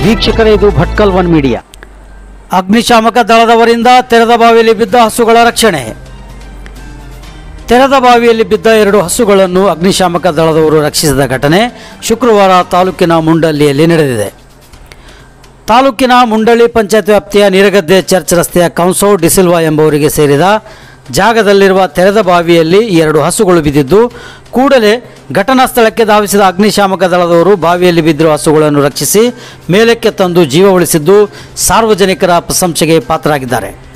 ವೀಕ್ಷಕರೇ ಇದು Bhatkal one media ಅಗ್ನಿಶಾಮಕ ದಳದವರಿಂದ ತೆರೆದ ಬಾವಿಯಲ್ಲಿ ಬಿದ್ದ ಹಸುಗಳ ರಕ್ಷಣೆ ತೆರೆದ ಬಾವಿಯಲ್ಲಿ ಬಿದ್ದ ಎರಡು ಹಸುಗಳನ್ನು ಅಗ್ನಿಶಾಮಕ ದಳದವರು ರಕ್ಷಿಸಿದ ಘಟನೆ ಶುಕ್ರವಾರ ತಾಲೂಕಿನ ಮುಂಡಲ್ಲಿಯಲ್ಲಿ ನಡೆದಿದೆ ತಾಲೂಕಿನ ಮುಂಡಳ್ಳಿ ಪಂಚಾಯತ್ ವ್ಯಾಪ್ತಿಯ ನೀರಗದ್ದೆ ಚರ್ಚ್ ರಸ್ತೆಯ ಕೌನ್ಸೋ ಡಿಸಿಲ್ವಾ ಎಂಬುವರಿಗೆ ಸೇರಿದ ಜಾಗದಲ್ಲಿರುವ ತೆರೆದ ಬಾವಿಯಲ್ಲಿ ಈ ಎರಡು ಹಸುಗಳು ಬಿದ್ದಿದ್ದು ಕೂಡಲೇ ಘಟನಾ ಸ್ಥಳಕ್ಕೆ ಧಾವಿಸಿದ ಅಗ್ನಿಶಾಮಕ ದಳದವರು ಬಾವಿಯಲ್ಲಿ ಬಿದ್ದಿರುವ ಹಸುಗಳನ್ನು ರಕ್ಷಿಸಿ ಮೇಲಕ್ಕೆ ತಂದು ಜೀವ ಉಳಿಸಿದ್ದು ಸಾರ್ವಜನಿಕರ ಪ್ರಶಂಸೆಗೆ ಪಾತ್ರರಾಗಿದ್ದಾರೆ